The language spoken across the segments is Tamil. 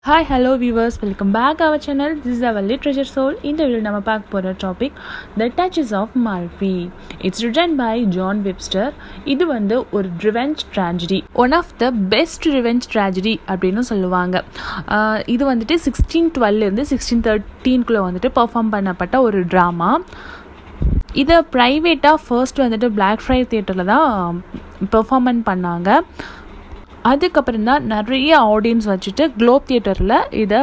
hi hello viewers welcome back our channel this is our literature soul இந்த வீடியோ நம்ம பார்க்க போகிற topic the duchess of Malfi it's written by John Webster இது வந்து ஒரு revenge tragedy one of the best revenge tragedy அப்படின்னு சொல்லுவாங்க ஆஹ் இது வந்துட்டு சிக்ஸ்டீன் டுவெல்லேருந்து சிக்ஸ்டீன் தேர்ட்டீன்குள்ளே வந்துட்டு பர்ஃபார்ம் பண்ணப்பட்ட ஒரு ட்ராமா இதை ப்ரைவேட்டாக ஃபர்ஸ்ட் வந்துட்டு பிளாக் ஃப்ரை தியேட்டரில் தான் பெர்ஃபார்மன்ஸ் பண்ணாங்க அதுக்கப்புறம் தான் நிறைய ஆடியன்ஸ் வச்சுட்டு குளோப் தியேட்டரில் இதை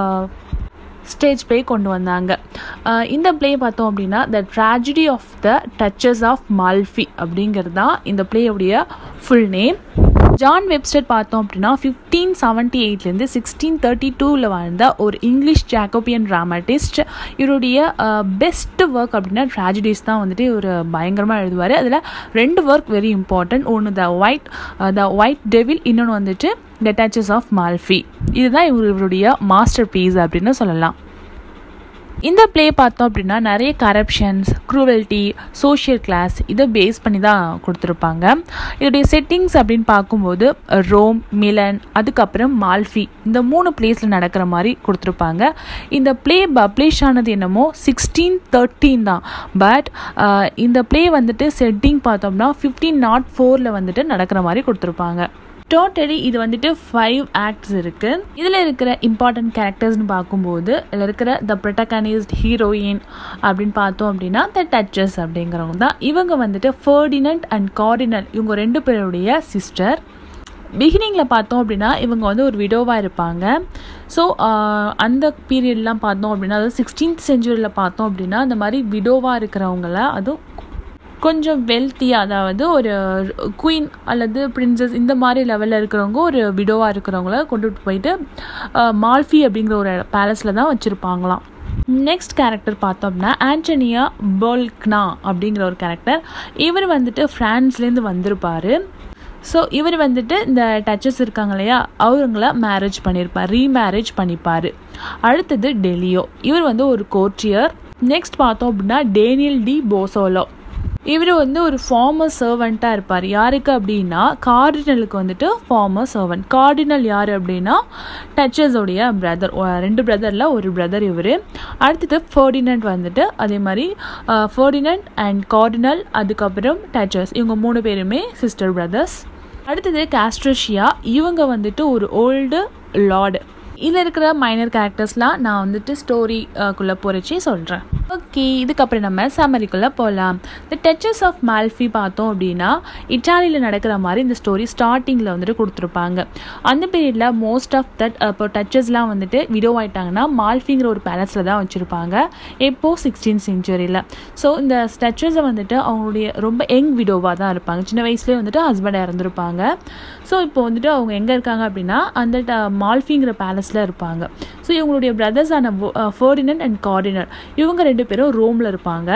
ஸ்டேஜ் ப்ளே கொண்டு வந்தாங்க ஆஹ் இந்த ப்ளே பார்த்தோம் அப்படின்னா the tragedy of the duchess of Malfi அப்படிங்கிறது தான் இந்த ப்ளேயுடைய ஃபுல் நேம் ஜான் வெப்ஸ்டர் பார்த்தோம் அப்படின்னா ஃபிஃப்டீன் செவன்ட்டி எயிட்லேருந்து சிக்ஸ்டீன் தேர்ட்டி டூவில் வாழ்ந்த ஒரு இங்கிலீஷ் ஜாக்கோபியன் ட்ராமாட்டிஸ்ட் இவருடைய பெஸ்ட் ஒர்க் அப்படின்னா ட்ராஜடிஸ் தான் வந்துட்டு இவர் பயங்கரமாக எழுதுவார் அதில் ரெண்டு ஒர்க் வெரி இம்பார்ட்டன்ட் ஒன்று the white the white devil இன்னொன்று வந்துட்டு த டச்சஸ் ஆஃப் மால்ஃபி இதுதான் இவர் இவருடைய மாஸ்டர் பீஸ் அப்படின்னு சொல்லலாம் இந்த ப்ளே பார்த்தோம் அப்படின்னா நிறைய கரப்ஷன்ஸ் க்ரூவல்ட்டி சோஷியல் கிளாஸ் இதை பேஸ் பண்ணி தான் கொடுத்துருப்பாங்க இதோடைய செட்டிங்ஸ் அப்படின்னு பார்க்கும்போது ரோம் மிலன் அதுக்கப்புறம் மால்ஃபி இந்த மூணு பிளேஸில் நடக்கிற மாதிரி கொடுத்துருப்பாங்க இந்த ப்ளே பப்ளிஷ் ஆனது என்னமோ சிக்ஸ்டீன் தேர்ட்டீன் தான் பட் இந்த ப்ளே வந்துட்டு செட்டிங் பார்த்தோம்னா ஃபிஃப்டீன் நாட் ஃபோரில் வந்துட்டு நடக்கிற மாதிரி கொடுத்துருப்பாங்க டோட்டலி இது வந்துட்டு ஃபைவ் ஆக்ட்ஸ் இருக்குது இதில் இருக்கிற இம்பார்ட்டன்ட் கேரக்டர்ஸ்னு பார்க்கும்போது இதில் இருக்கிற த ப்ரொட்டகனிஸ்ட் ஹீரோயின் அப்படின்னு பார்த்தோம் அப்படின்னா த டச்சஸ் அப்படிங்கிறவங்க தான் இவங்க வந்துட்டு ஃபர்டினண்ட் அண்ட் கார்டினல் இவங்க ரெண்டு பேருடைய சிஸ்டர் பிகினிங்கில் பார்த்தோம் அப்படின்னா இவங்க வந்து ஒரு விடோவாக இருப்பாங்க ஸோ அந்த பீரியட்லாம் பார்த்தோம் அப்படின்னா அதாவது சிக்ஸ்டீன்த் செஞ்சுரியில் பார்த்தோம் அப்படின்னா இந்த மாதிரி விடோவாக இருக்கிறவங்கள அதுவும் கொஞ்சம் வெல்த்தியாக அதாவது ஒரு குயின் அல்லது பிரின்சஸ் இந்த மாதிரி லெவலில் இருக்கிறவங்க ஒரு விடோவாக இருக்கிறவங்கள கொண்டுட்டு போயிட்டு மால்ஃபி அப்படிங்கிற ஒரு பேலஸில் தான் வச்சுருப்பாங்களாம் நெக்ஸ்ட் கேரக்டர் பார்த்தோம்னா ஆண்டனியா போல்க்னா அப்படிங்கிற ஒரு கேரக்டர் இவர் வந்துட்டு ஃப்ரான்ஸ்லேருந்து வந்திருப்பார் ஸோ இவர் வந்துட்டு இந்த டச்சஸ் இருக்காங்க இல்லையா அவங்கள மேரேஜ் பண்ணியிருப்பார் ரீமேரேஜ் பண்ணிப்பார் அடுத்தது டெலியோ இவர் வந்து ஒரு கோர்ட்டியர் நெக்ஸ்ட் பார்த்தோம் அப்படின்னா டேனியல் டி போசோலோ இவர் வந்து ஒரு ஃபார்மர் சர்வெண்ட்டாக இருப்பார் யாருக்கு அப்படின்னா கார்டினலுக்கு வந்துட்டு ஃபார்மர் சர்வெண்ட் கார்டினல் யார் அப்படின்னா டச்சஸோடைய பிரதர் ரெண்டு பிரதரில் ஒரு பிரதர் இவர் அடுத்தது ஃபர்டினண்ட் வந்துட்டு அதே மாதிரி ஃபர்டினண்ட் அண்ட் கார்டினல் அதுக்கப்புறம் டச்சஸ் இவங்க மூணு பேருமே சிஸ்டர் பிரதர்ஸ் அடுத்தது காஸ்ட்ரோஷியா இவங்க வந்துட்டு ஒரு ஓல்டு லார்டு இதில் இருக்கிற மைனர் கேரக்டர்ஸ்லாம் நான் வந்துட்டு ஸ்டோரிக்குள்ளே போகிறச்சி சொல்கிறேன் ஓகே இதுக்கப்புறம் நம்ம சம்மரிக்குள்ளே போகலாம் த டச்சஸ் ஆஃப் மால்ஃபி பார்த்தோம் அப்படின்னா இட்டாலியில் நடக்கிற மாதிரி இந்த ஸ்டோரி ஸ்டார்டிங்கில் வந்துட்டு கொடுத்துருப்பாங்க அந்த பீரியடில் மோஸ்ட் ஆஃப் தட் இப்போ டச்சஸ்லாம் வந்துட்டு விடோ ஆயிட்டாங்கன்னா மால்ஃபிங்கிற ஒரு பேலஸில் தான் வச்சுருப்பாங்க எப்போ சிக்ஸ்டீன் செஞ்சுரியில் ஸோ இந்த டச்சஸை வந்துட்டு அவங்களுடைய ரொம்ப யங் விடோவாக தான் இருப்பாங்க சின்ன வயசுலேயே வந்துட்டு ஹஸ்பண்ட் இறந்துருப்பாங்க ஸோ இப்போ வந்துட்டு அவங்க எங்கே இருக்காங்க அப்படின்னா அந்த மால்ஃபிங்கிற பேலஸில் இருப்பாங்க ஸோ இவங்களுடைய பிரதர்ஸான ஃபர்டினன் அண்ட் கார்டினர் இவங்க ரெண்டு பேரும் ரோமில் இருப்பாங்க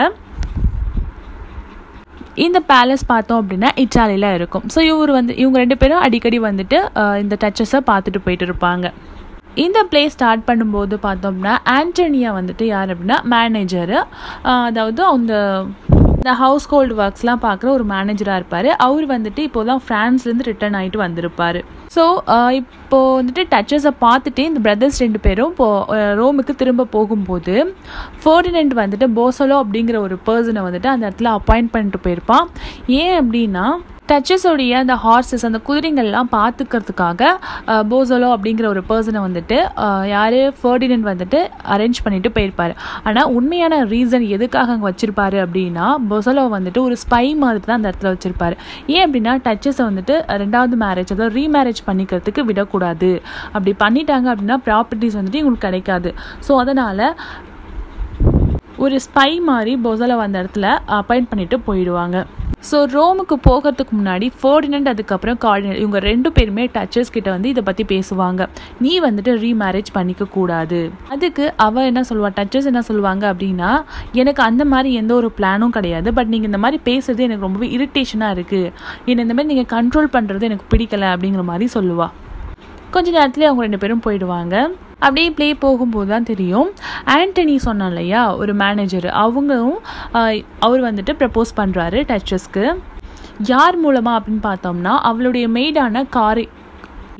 இந்த பேலஸ் பார்த்தோம் அப்படின்னா இட்டாலியில் இருக்கும் ஸோ இவர் வந்து இவங்க ரெண்டு பேரும் அடிக்கடி வந்துட்டு இந்த டச்சஸை பார்த்துட்டு போயிட்டு இருப்பாங்க இந்த ப்ளே ஸ்டார்ட் பண்ணும்போது பார்த்தோம்னா ஆண்டனியா வந்துட்டு யார் அப்படின்னா மேனேஜரு அதாவது அந்த இந்த ஹவுஸ் ஹோல்டு ஒர்க்ஸ்லாம் பார்க்குற ஒரு மேனேஜராக இருப்பார் அவர் வந்துட்டு இப்போ தான் ஃப்ரான்ஸ்லேருந்து ரிட்டர்ன் ஆகிட்டு வந்திருப்பார் ஸோ இப்போது வந்துட்டு டச்சஸை பார்த்துட்டு இந்த பிரதர்ஸ் ரெண்டு பேரும் இப்போது ரோமுக்கு திரும்ப போகும்போது ஃபோர்டினண்ட் வந்துட்டு போசலோ அப்படிங்கிற ஒரு பர்சனை வந்துட்டு அந்த இடத்துல அப்பாயிண்ட் பண்ணிட்டு போயிருப்பான் ஏன் அப்படின்னா டச்சஸோடைய அந்த ஹார்சஸ் அந்த குதிரைங்கள்லாம் பார்த்துக்கிறதுக்காக போசோலோ அப்படிங்கிற ஒரு பர்சனை வந்துட்டு யார் ஃபர்டினன் வந்துட்டு அரேஞ்ச் பண்ணிட்டு போயிருப்பார் ஆனால் உண்மையான ரீசன் எதுக்காக அங்கே வச்சிருப்பாரு அப்படின்னா பொசலோ வந்துட்டு ஒரு ஸ்பை மாதிரி தான் அந்த இடத்துல வச்சிருப்பாரு ஏன் அப்படின்னா டச்சஸை வந்துட்டு ரெண்டாவது மேரேஜ் அதாவது ரீமேரேஜ் பண்ணிக்கிறதுக்கு விடக்கூடாது அப்படி பண்ணிட்டாங்க அப்படின்னா ப்ராப்பர்ட்டிஸ் வந்துட்டு இவங்களுக்கு கிடைக்காது ஸோ அதனால் ஒரு ஸ்பை மாதிரி பொசலை வந்த இடத்துல அப்பாயிண்ட் பண்ணிட்டு போயிடுவாங்க ஸோ ரோமுக்கு போகிறதுக்கு முன்னாடி ஃபோர்டினண்ட் அதுக்கப்புறம் கார்டினல் இவங்க ரெண்டு பேருமே டச்சர்ஸ் கிட்ட வந்து இதை பற்றி பேசுவாங்க நீ வந்துட்டு ரீமேரேஜ் பண்ணிக்க கூடாது அதுக்கு அவ என்ன சொல்லுவா டச்சர்ஸ் என்ன சொல்லுவாங்க அப்படின்னா எனக்கு அந்த மாதிரி எந்த ஒரு பிளானும் கிடையாது பட் நீங்கள் இந்த மாதிரி பேசுறது எனக்கு ரொம்பவே இரிட்டேஷனாக இருக்குது என்னை இந்த மாதிரி நீங்கள் கண்ட்ரோல் பண்ணுறது எனக்கு பிடிக்கல அப்படிங்கிற மாதிரி சொல்லுவா கொஞ்ச நேரத்துலேயே அவங்க ரெண்டு பேரும் போயிடுவாங்க அப்படியே ப்ளே போகும்போது தான் தெரியும் ஆண்டனி சொன்னான் இல்லையா ஒரு மேனேஜர் அவங்களும் அவர் வந்துட்டு ப்ரப்போஸ் பண்ணுறாரு டச்சஸ்க்கு யார் மூலமாக அப்படின்னு பார்த்தோம்னா அவளுடைய மெய்டான காரி லோ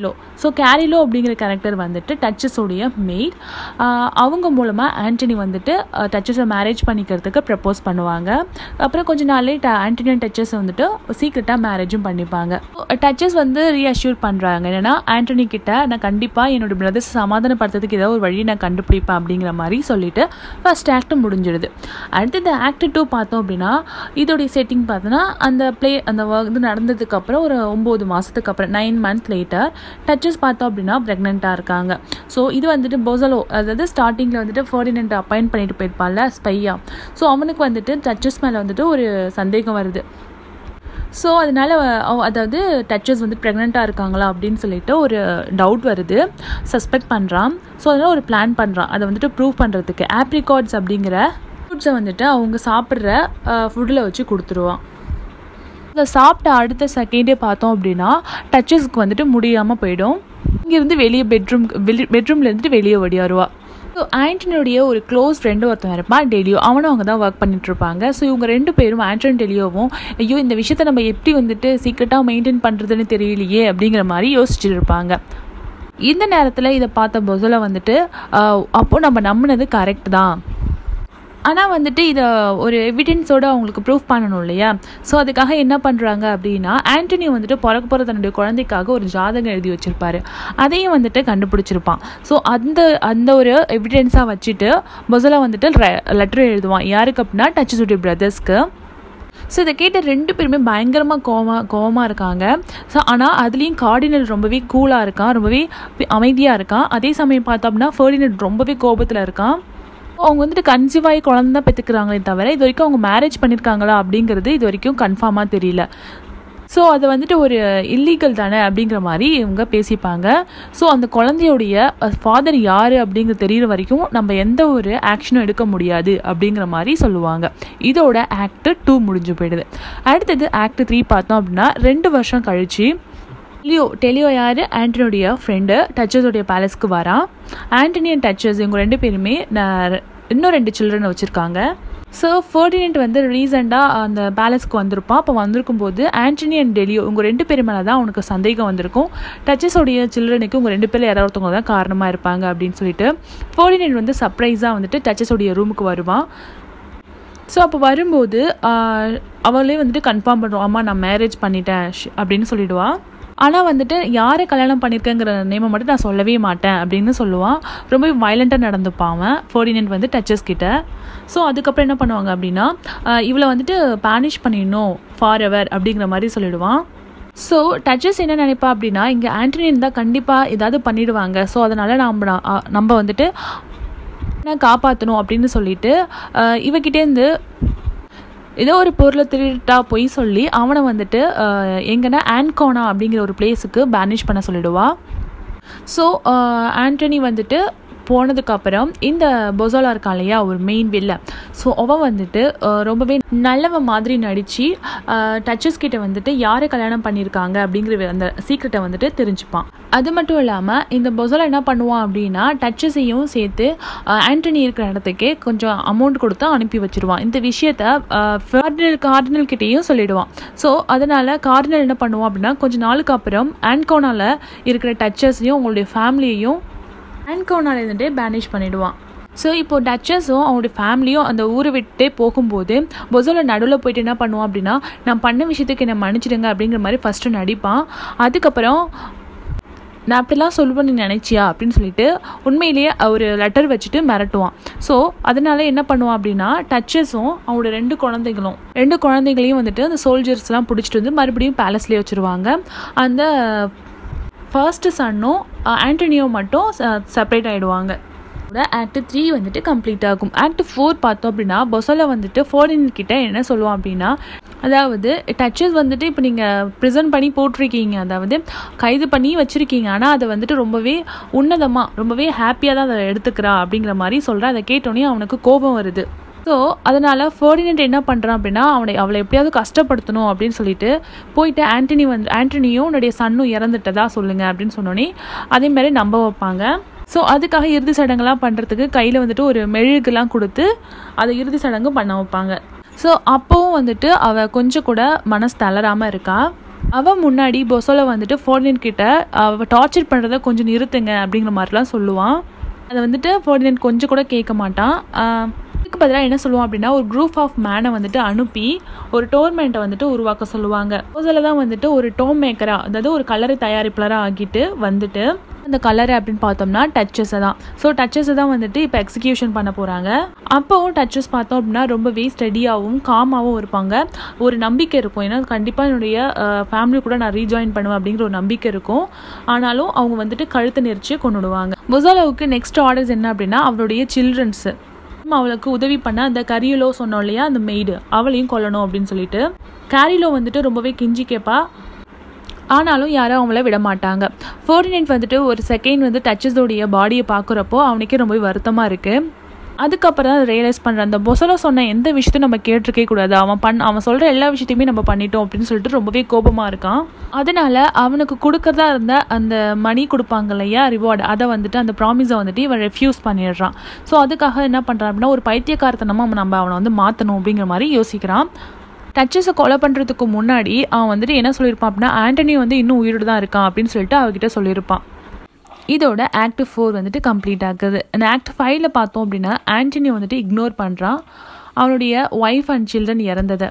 ஸோ கேரிலோ அப்படிங்கிற கேரக்டர் வந்துட்டு டச்சஸோடைய மெய்ட் அவங்க மூலமாக ஆண்டனி வந்துட்டு டச்சஸை மேரேஜ் பண்ணிக்கிறதுக்கு ப்ரப்போஸ் பண்ணுவாங்க அப்புறம் கொஞ்ச நாள்லேயே ட ஆண்டனி டச்சஸ் வந்துட்டு சீக்கிரட்டாக மேரேஜும் பண்ணிப்பாங்க டச்சஸ் வந்து ரீஅஷ்யூர் பண்ணுறாங்க என்னென்னா ஆண்டனி கிட்ட நான் கண்டிப்பாக என்னோட பிரதர்ஸ் சமாதானப்படுத்துறதுக்கு ஏதோ ஒரு வழி நான் கண்டுபிடிப்பேன் அப்படிங்கிற மாதிரி சொல்லிட்டு ஃபர்ஸ்ட் ஆக்ட் முடிஞ்சிடுது அடுத்தது ஆக்ட் டூ பார்த்தோம் அப்படின்னா இதோடைய செட்டிங் பார்த்தோன்னா அந்த ப்ளே அந்த work இது நடந்ததுக்கப்புறம் ஒரு ஒம்பது மாதத்துக்கு அப்புறம் நைன் மந்த் லேட்டர் டச்சஸ் பார்த்தோம் அப்படின்னா ப்ரெக்னெண்ட்டாக இருக்காங்க ஸோ இது வந்துட்டு பொசலோ அதாவது ஸ்டார்டிங்கில் வந்துட்டு ஃபர்டினெண்ட் அப்பாயிண்ட் பண்ணிட்டு போயிருப்பான்ல ஸ்பையா ஸோ அவனுக்கு வந்துட்டு டச்சஸ் மேலே வந்துட்டு ஒரு சந்தேகம் வருது ஸோ அதனால் அதாவது டச்சஸ் வந்து ப்ரெக்னெண்ட்டாக இருக்காங்களா அப்படின்னு சொல்லிட்டு ஒரு டவுட் வருது சஸ்பெக்ட் பண்ணுறான் ஸோ அதனால் ஒரு பிளான் பண்ணுறான் அதை வந்துட்டு ப்ரூவ் பண்ணுறதுக்கு ஆப்ரிகாட்ஸ் அப்படிங்கிற ஃப்ரூட்ஸை வந்துட்டு அவங்க சாப்பிட்ற ஃபுட்டில் வச்சு கொடுத்துருவான் அதை சாப்பிட்ட அடுத்த செகண்டே பார்த்தோம் அப்படின்னா டச்சஸ்க்கு வந்துட்டு முடியாமல் போயிடும் இங்கேருந்து வெளியே பெட்ரூம் வெளி பெட்ரூமில் இருந்துட்டு வெளியே ஓடியாருவா ஸோ ஆண்டனியோடைய ஒரு க்ளோஸ் ஃப்ரெண்டு ஒருத்தன் இருப்பான் டெலியோ அவனும் அவங்க தான் ஒர்க் பண்ணிட்டு இருப்பாங்க ஸோ இவங்க ரெண்டு பேரும் ஆண்டனி டெலியோவும் ஐயோ இந்த விஷயத்த நம்ம எப்படி வந்துட்டு சீக்கிரட்டாக மெயின்டைன் பண்ணுறதுன்னு தெரியலையே அப்படிங்கிற மாதிரி யோசிச்சுட்டு இருப்பாங்க இந்த நேரத்தில் இதை பார்த்த பொசலை வந்துட்டு அப்போது நம்ம நம்பினது கரெக்ட் தான் ஆனால் வந்துட்டு இதை ஒரு எவிடென்ஸோடு அவங்களுக்கு ப்ரூஃப் பண்ணணும் இல்லையா ஸோ அதுக்காக என்ன பண்ணுறாங்க அப்படின்னா ஆண்டனி வந்துட்டு பிறக்க போகிற தன்னுடைய குழந்தைக்காக ஒரு ஜாதகம் எழுதி வச்சுருப்பாரு அதையும் வந்துட்டு கண்டுபிடிச்சிருப்பான் ஸோ அந்த அந்த ஒரு எவிடென்ஸாக வச்சுட்டு பொசலா வந்துட்டு லெட்டர் எழுதுவான் யாருக்கு அப்படின்னா டச் சுட்டி பிரதர்ஸ்க்கு ஸோ இதை கேட்ட ரெண்டு பேருமே பயங்கரமாக கோவமா கோவமாக இருக்காங்க ஸோ ஆனால் அதுலேயும் கார்டினல் ரொம்பவே கூலாக இருக்கான் ரொம்பவே அமைதியாக இருக்கான் அதே சமயம் பார்த்தோம்னா ஃபர்டினல் ரொம்பவே கோபத்தில் இருக்கான் அவங்க வந்துட்டு கன்சீவ் ஆகி குழந்தை தான் பெற்றுக்கிறாங்களே தவிர இது வரைக்கும் அவங்க மேரேஜ் பண்ணியிருக்காங்களா அப்படிங்கிறது இது வரைக்கும் கன்ஃபார்மாக தெரியல ஸோ அது வந்துட்டு ஒரு இல்லீகல் தானே அப்படிங்கிற மாதிரி இவங்க பேசிப்பாங்க ஸோ அந்த குழந்தையோடைய ஃபாதர் யார் அப்படிங்கிற தெரிகிற வரைக்கும் நம்ம எந்த ஒரு ஆக்ஷனும் எடுக்க முடியாது அப்படிங்கிற மாதிரி சொல்லுவாங்க இதோட ஆக்ட் டூ முடிஞ்சு போயிடுது அடுத்தது ஆக்ட் த்ரீ பார்த்தோம் அப்படின்னா ரெண்டு வருஷம் கழிச்சு டெலியோ டெலியோ யார் ஆண்டனியோடைய ஃப்ரெண்டு டச்சஸோடைய பேலஸ்க்கு வரான் ஆண்டனி அண்ட் டச்சஸ் இவங்க ரெண்டு பேருமே இன்னும் ரெண்டு சில்ட்ரன் வச்சுருக்காங்க ஸோ ஃபர்டினெண்ட் வந்து ரீசெண்டாக அந்த பேலஸ்க்கு வந்திருப்பான் அப்போ வந்திருக்கும் போது ஆண்டனி அண்ட் டெலியோ இவங்க ரெண்டு பேர் மேலே தான் அவனுக்கு சந்தேகம் வந்திருக்கும் டச்சஸோடைய சில்ட்ரனுக்கு இவங்க ரெண்டு பேரில் யாராவது ஒருத்தவங்க தான் காரணமாக இருப்பாங்க அப்படின்னு சொல்லிட்டு ஃபர்டினெண்ட் வந்து சர்ப்ரைஸாக வந்துட்டு டச்சஸோடைய ரூமுக்கு வருவான் ஸோ அப்போ வரும்போது அவளே வந்துட்டு கன்ஃபார்ம் பண்ணுறோம் அம்மா நான் மேரேஜ் பண்ணிட்டேன் அப்படின்னு சொல்லிடுவான் ஆனால் வந்துட்டு யாரை கல்யாணம் பண்ணியிருக்கேங்கிற நேமை மட்டும் நான் சொல்லவே மாட்டேன் அப்படின்னு சொல்லுவான் ரொம்ப வயலண்ட்டாக நடந்துப்பான் அவன் ஃபோர்டினென்ட் வந்து டச்சஸ் கிட்ட ஸோ அதுக்கப்புறம் என்ன பண்ணுவாங்க அப்படின்னா இவளை வந்துட்டு பேனிஷ் பண்ணிடணும் ஃபார் எவர் அப்படிங்கிற மாதிரி சொல்லிடுவான் ஸோ டச்சஸ் என்ன நினைப்பா அப்படின்னா இங்கே ஆண்டனி இருந்தால் கண்டிப்பாக ஏதாவது பண்ணிடுவாங்க ஸோ அதனால் நம்ம நம்ம வந்துட்டு காப்பாற்றணும் அப்படின்னு சொல்லிட்டு இவகிட்டேருந்து ஏதோ ஒரு பொருளை திருட்டா போய் சொல்லி அவனை வந்துட்டு எங்கன்னா ஆன்கோனா அப்படிங்கிற ஒரு பிளேஸுக்கு பேனிஷ் பண்ண சொல்லிடுவா ஸோ ஆண்டனி வந்துட்டு போனதுக்கப்புறம் இந்த பொசோலா இருக்கான் இல்லையா ஒரு மெயின் வில்ல ஸோ அவன் வந்துட்டு ரொம்பவே நல்லவன் மாதிரி நடித்து டச்சஸ் கிட்ட வந்துட்டு யாரை கல்யாணம் பண்ணியிருக்காங்க அப்படிங்கிற அந்த சீக்ரெட்டை வந்துட்டு தெரிஞ்சுப்பான் அது மட்டும் இல்லாமல் இந்த பொசோலா என்ன பண்ணுவான் அப்படின்னா டச்சஸையும் சேர்த்து ஆண்டனி இருக்கிற இடத்துக்கே கொஞ்சம் அமௌண்ட் கொடுத்து அனுப்பி வச்சிருவான் இந்த விஷயத்த கார்டினல் கார்டினல் கிட்டேயும் சொல்லிடுவான் ஸோ அதனால் கார்டினல் என்ன பண்ணுவான் அப்படின்னா கொஞ்சம் நாளுக்கு அப்புறம் ஆன்கோனாவில் இருக்கிற டச்சஸையும் உங்களுடைய ஃபேமிலியையும் ஆன்கோனால இருந்துட்டே பேனிஷ் பண்ணிடுவான் ஸோ இப்போ டச்சஸும் அவங்களுடைய ஃபேமிலியும் அந்த ஊரை விட்டே போகும்போது பொசோல நடுவில் போயிட்டு என்ன பண்ணுவான் அப்படின்னா நான் பண்ண விஷயத்துக்கு என்னை மன்னிச்சிடுங்க அப்படிங்கிற மாதிரி ஃபஸ்ட்டு நடிப்பான் அதுக்கப்புறம் நான் அப்படிலாம் சொல்லுவேன் நீ நினச்சியா அப்படின்னு சொல்லிட்டு உண்மையிலேயே ஒரு லெட்டர் வச்சுட்டு மிரட்டுவான் ஸோ அதனால என்ன பண்ணுவான் அப்படின்னா டச்சஸும் அவனோட ரெண்டு குழந்தைகளும் ரெண்டு குழந்தைகளையும் வந்துட்டு அந்த சோல்ஜர்ஸ்லாம் பிடிச்சிட்டு வந்து மறுபடியும் பேலஸ்லேயே வச்சுருவாங்க அந்த ஃபர்ஸ்ட் சன்னும் ஆண்டனியோ மட்டும் செப்பரேட் ஆகிடுவாங்க ஆக்ட் த்ரீ வந்துட்டு கம்ப்ளீட் ஆகும் ஆக்ட் ஃபோர் பார்த்தோம் அப்படின்னா பொசோல வந்துட்டு ஃபோர்டின் கிட்ட என்ன சொல்லுவோம் அப்படின்னா அதாவது டச்சஸ் வந்துட்டு இப்போ நீங்கள் ப்ரிசன்ட் பண்ணி போட்டிருக்கீங்க அதாவது கைது பண்ணி வச்சுருக்கீங்க ஆனால் அதை வந்துட்டு ரொம்பவே உன்னதமாக ரொம்பவே ஹாப்பியாக தான் அதை எடுத்துக்கிறா அப்படிங்கிற மாதிரி சொல்கிறேன் அதை கேட்டோன்னே அவனுக்கு கோபம் வருது ஸோ அதனால் ஃபர்டினெண்ட் என்ன பண்ணுறான் அப்படின்னா அவனை அவளை எப்படியாவது கஷ்டப்படுத்தணும் அப்படின்னு சொல்லிட்டு போயிட்டு ஆண்டனி வந்து ஆண்டனியும் உன்னுடைய சன்னும் இறந்துட்டதா சொல்லுங்கள் அப்படின்னு சொன்னோன்னே அதே மாதிரி நம்ப வைப்பாங்க ஸோ அதுக்காக இறுதி சடங்கெல்லாம் பண்ணுறதுக்கு கையில் வந்துட்டு ஒரு மெழுகுலாம் கொடுத்து அதை இறுதி சடங்கு பண்ண வைப்பாங்க ஸோ அப்போவும் வந்துட்டு அவள் கொஞ்சம் கூட மனசு தளராமல் இருக்கா அவன் முன்னாடி பொசோல வந்துட்டு ஃபோர்டினன் கிட்ட அவ டார்ச்சர் பண்ணுறத கொஞ்சம் நிறுத்துங்க அப்படிங்கிற மாதிரிலாம் சொல்லுவான் அதை வந்துட்டு ஃபோர்டினன் கொஞ்சம் கூட கேட்க மாட்டான் ஆஹ் இதுக்கு பதிலாக என்ன சொல்லுவான் அப்படின்னா ஒரு குரூப் ஆஃப் மேனை வந்துட்டு அனுப்பி ஒரு டோர்மெண்ட்டை வந்துட்டு உருவாக்க சொல்லுவாங்க பொசோல தான் வந்துட்டு ஒரு டோம் மேக்கராக அதாவது ஒரு கலரை தயாரிப்பாளராக ஆகிட்டு வந்துட்டு அந்த கலர் அப்படின்னு பார்த்தோம்னா டச்சஸை தான் ஸோ டச்சஸை தான் வந்துட்டு இப்போ எக்ஸிக்யூஷன் பண்ண போகிறாங்க அப்போவும் டச்சஸ் பார்த்தோம் அப்படின்னா ரொம்பவே ஸ்டடியாகவும் காமாகவும் இருப்பாங்க ஒரு நம்பிக்கை இருக்கும் ஏன்னா கண்டிப்பாக என்னுடைய ஃபேமிலி கூட நான் ரீஜாயின் பண்ணுவேன் அப்படிங்கிற ஒரு நம்பிக்கை இருக்கும் ஆனாலும் அவங்க வந்துட்டு கழுத்தை நெரிச்சு கொண்டு விடுவாங்க பொசாலோவுக்கு நெக்ஸ்ட் ஆர்டர்ஸ் என்ன அப்படின்னா அவருடைய சில்ட்ரன்ஸு அவளுக்கு உதவி பண்ண அந்த கரியலோ சொன்னோம் இல்லையா அந்த மெய்டு அவளையும் கொல்லணும் அப்படின்னு சொல்லிட்டு கேரிலோ வந்துட்டு ரொம்பவே கிஞ்சி கேட்பா ஆனாலும் யாரும் அவங்கள விட மாட்டாங்க ஃபோர்டினேட் வந்துட்டு ஒரு செகண்ட் வந்து டச்சஸோடைய பாடியை பார்க்குறப்போ அவனுக்கே ரொம்பவே வருத்தமாக இருக்குது அதுக்கப்புறம் தான் ரியலைஸ் பண்ணுறேன் அந்த பொசலோ சொன்ன எந்த விஷயத்தையும் நம்ம கேட்டிருக்கே கூடாது அவன் பண் அவன் சொல்கிற எல்லா விஷயத்தையுமே நம்ம பண்ணிட்டோம் அப்படின்னு சொல்லிட்டு ரொம்பவே கோபமாக இருக்கான் அதனால அவனுக்கு கொடுக்கறதா இருந்த அந்த மணி கொடுப்பாங்க இல்லையா ரிவார்டு அதை வந்துட்டு அந்த ப்ராமிஸை வந்துட்டு இவன் ரெஃப்யூஸ் பண்ணிடுறான் ஸோ அதுக்காக என்ன பண்ணுறான் அப்படின்னா ஒரு பைத்தியக்காரத்தனமாக நம்ம அவனை வந்து மாற்றணும் அப்படிங்கிற மாதிரி யோசிக்கிறான் டச்சஸை கொலை பண்ணுறதுக்கு முன்னாடி அவன் வந்துட்டு என்ன சொல்லியிருப்பான் அப்படின்னா ஆண்டனி வந்து இன்னும் உயிரோடு தான் இருக்கான் அப்படின்னு சொல்லிட்டு அவகிட்ட சொல்லியிருப்பான் இதோட ஆக்ட் ஃபோர் வந்துட்டு கம்ப்ளீட் ஆகுது அந்த ஆக்ட் ஃபைவ்ல பார்த்தோம் அப்படின்னா ஆண்டனி வந்துட்டு இக்னோர் பண்ணுறான் அவனுடைய ஒய்ஃப் அண்ட் சில்ட்ரன் இறந்ததை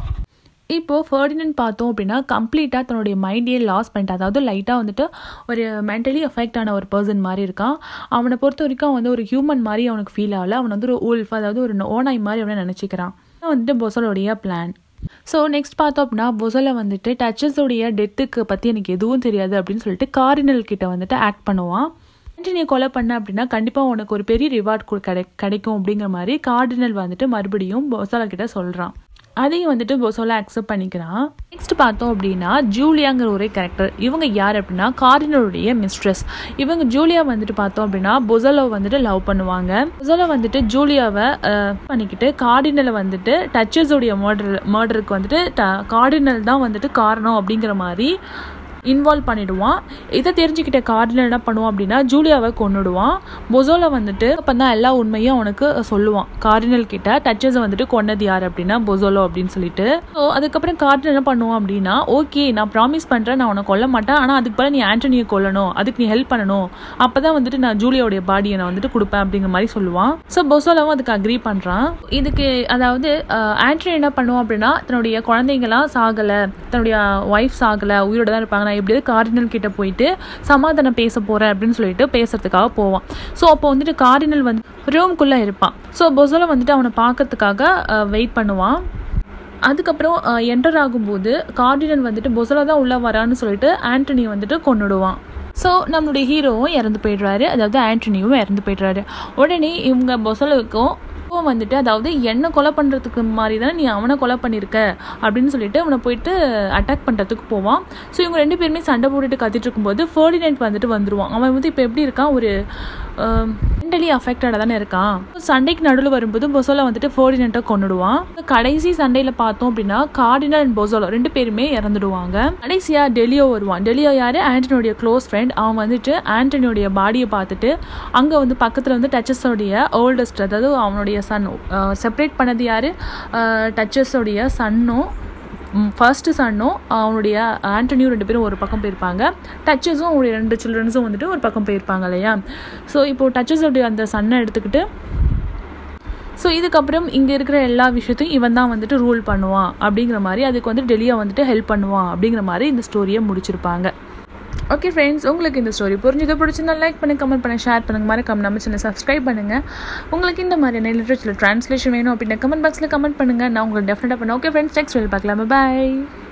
இப்போது ஃபர்டினன் பார்த்தோம் அப்படின்னா கம்ப்ளீட்டாக தன்னுடைய மைண்டையே லாஸ் பண்ணிட்டான் அதாவது லைட்டாக வந்துட்டு ஒரு மென்டலி அஃபெக்ட் ஆன ஒரு பர்சன் மாதிரி இருக்கான் அவனை பொறுத்த வரைக்கும் அவன் வந்து ஒரு ஹியூமன் மாதிரி அவனுக்கு ஃபீல் ஆகல அவன் வந்து ஒரு ஊல்ஃப் அதாவது ஒரு ஓனாய் மாதிரி அவனை நினச்சிக்கிறான் வந்துட்டு பொசலோடைய பிளான் ஸோ நெக்ஸ்ட் பார்த்தோம் அப்படின்னா பொசலை வந்துட்டு டச்சஸோடைய டெத்துக்கு பற்றி எனக்கு எதுவும் தெரியாது அப்படின்னு சொல்லிட்டு கார்டினல் கிட்ட வந்துட்டு ஆக்ட் பண்ணுவான் ஆண்டனியை கொலை பண்ண அப்படின்னா கண்டிப்பாக உனக்கு ஒரு பெரிய ரிவார்ட் கிடை கிடைக்கும் அப்படிங்கிற மாதிரி கார்டினல் வந்துட்டு மறுபடியும் பொசலா கிட்ட சொல்கிறான் அதையும் வந்துட்டு பொசோலா அக்செப்ட் பண்ணிக்கிறான் நெக்ஸ்ட் பார்த்தோம் அப்படின்னா ஜூலியாங்கிற ஒரே கேரக்டர் இவங்க யார் அப்படின்னா கார்டினலுடைய மிஸ்ட்ரஸ் இவங்க ஜூலியா வந்துட்டு பார்த்தோம் அப்படின்னா பொசலோ வந்துட்டு லவ் பண்ணுவாங்க பொசலோ வந்துட்டு ஜூலியாவை பண்ணிக்கிட்டு கார்டினலை வந்துட்டு டச்சஸோடைய மர்டர் மர்டருக்கு வந்துட்டு கார்டினல் தான் வந்துட்டு காரணம் அப்படிங்கிற மாதிரி இன்வால்வ் பண்ணிடுவான் இதை தெரிஞ்சுக்கிட்ட கார்டினல் என்ன பண்ணுவான் அப்படின்னா ஜூலியாவை கொண்டுடுவான் பொசோலை வந்துட்டு அப்போ தான் எல்லா உண்மையும் அவனுக்கு சொல்லுவான் கார்டினல் கிட்ட டச்சஸை வந்துட்டு கொன்னது யார் அப்படின்னா பொசோலோ அப்படின்னு சொல்லிட்டு ஸோ அதுக்கப்புறம் கார்டினல் என்ன பண்ணுவான் அப்படின்னா ஓகே நான் ப்ராமிஸ் பண்ணுறேன் நான் உன்னை கொல்ல மாட்டேன் ஆனால் அதுக்கு பதில் நீ ஆண்டனியை கொல்லணும் அதுக்கு நீ ஹெல்ப் பண்ணணும் அப்போ தான் வந்துட்டு நான் ஜூலியாவுடைய பாடியை நான் வந்துட்டு கொடுப்பேன் அப்படிங்கிற மாதிரி சொல்லுவான் ஸோ பொசோலாவும் அதுக்கு அக்ரி பண்ணுறான் இதுக்கு அதாவது ஆண்டனி என்ன பண்ணுவான் அப்படின்னா தன்னுடைய குழந்தைங்களாம் சாகலை தன்னுடைய ஒய்ஃப் சாகலை உயிரோட தான் இருப்பாங்க நான் எப்படியாவது கார்டினல் கிட்ட போயிட்டு சமாதானம் பேச போகிறேன் அப்படின்னு சொல்லிட்டு பேசுறதுக்காக போவான் ஸோ அப்போ வந்துட்டு கார்டினல் வந்து ரூம்குள்ளே இருப்பான் ஸோ பொசோலா வந்துட்டு அவனை பார்க்கறதுக்காக வெயிட் பண்ணுவான் அதுக்கப்புறம் என்டர் ஆகும்போது கார்டினல் வந்துட்டு பொசலா தான் உள்ளே வரான்னு சொல்லிட்டு ஆண்டனி வந்துட்டு கொண்டுடுவான் ஸோ நம்மளுடைய ஹீரோவும் இறந்து போயிடுறாரு அதாவது ஆண்டனியும் இறந்து போயிடுறாரு உடனே இவங்க பொசலுக்கும் இப்போ வந்துட்டு அதாவது என்ன கொலை பண்ணுறதுக்கு மாதிரி தானே நீ அவனை கொலை பண்ணியிருக்க அப்படின்னு சொல்லிட்டு அவனை போயிட்டு அட்டாக் பண்ணுறதுக்கு போவான் ஸோ இவங்க ரெண்டு பேருமே சண்டை போட்டுட்டு கத்திட்டு இருக்கும்போது ஃபர்டினேட் வந்துட்டு வந்துடுவான் அவன் வந்து இப்போ எப்படி இருக்கான் ஒரு மென்டலி அஃபெக்டடாக தானே இருக்கான் சண்டைக்கு நடுவில் வரும்போது பொசோலா வந்துட்டு ஃபோர்டினேட்டை கொண்டுடுவான் கடைசி சண்டையில் பார்த்தோம் அப்படின்னா கார்டினல் அண்ட் பொசோலோ ரெண்டு பேருமே இறந்துடுவாங்க கடைசியாக டெலியோ வருவான் டெலியோ யார் ஆண்டனியோடைய க்ளோஸ் ஃப்ரெண்ட் அவன் வந்துட்டு ஆண்டனியோடைய பாடியை பார்த்துட்டு அங்கே வந்து பக்கத்தில் வந்து டச்சஸோடைய ஓல்டஸ்ட் அதாவது அவனுடைய சன் செப்பரேட் பண்ணது யார் டச்சஸோடைய சன்னும் ஃபர்ஸ்ட் சன்னும் அவனுடைய ஆண்டனியும் ரெண்டு பேரும் ஒரு பக்கம் போயிருப்பாங்க டச்சஸும் அவனுடைய ரெண்டு சில்ட்ரன்ஸும் வந்துட்டு ஒரு பக்கம் போயிருப்பாங்க இல்லையா ஸோ இப்போது டச்சஸோடைய அந்த சன்னை எடுத்துக்கிட்டு ஸோ இதுக்கப்புறம் இங்கே இருக்கிற எல்லா விஷயத்தையும் இவன் தான் வந்துட்டு ரூல் பண்ணுவான் அப்படிங்கிற மாதிரி அதுக்கு வந்து டெல்லியா வந்துட்டு ஹெல்ப் பண்ணுவான் அப்படிங்கிற மாதிரி இந்த ஸ்டோரியை முடிச்சிருப்பாங்க ஓகே ஃப்ரெண்ட்ஸ் உங்களுக்கு இந்த ஸ்டோரி புரிஞ்சது பிடிச்சிருந்தா லைக் பண்ணி கமெண்ட் பண்ணி ஷேர் பண்ணுங்க மாதிரி கம் நம்ம சேனல் சப்ஸ்கிரைப் பண்ணுங்கள் உங்களுக்கு இந்த மாதிரியான லிட்ரேச்சர் ட்ரான்ஸ்லேஷன் வேணும் அப்படின்னா கமெண்ட் பாக்ஸில் கமெண்ட் பண்ணுங்கள் நான் உங்களுக்கு டெஃபினட்டாக பண்ணேன் ஓகே ஃப்ரெண்ட்ஸ் நெக்ஸ்ட் வீடியோ பார்க்கலாம் பாய்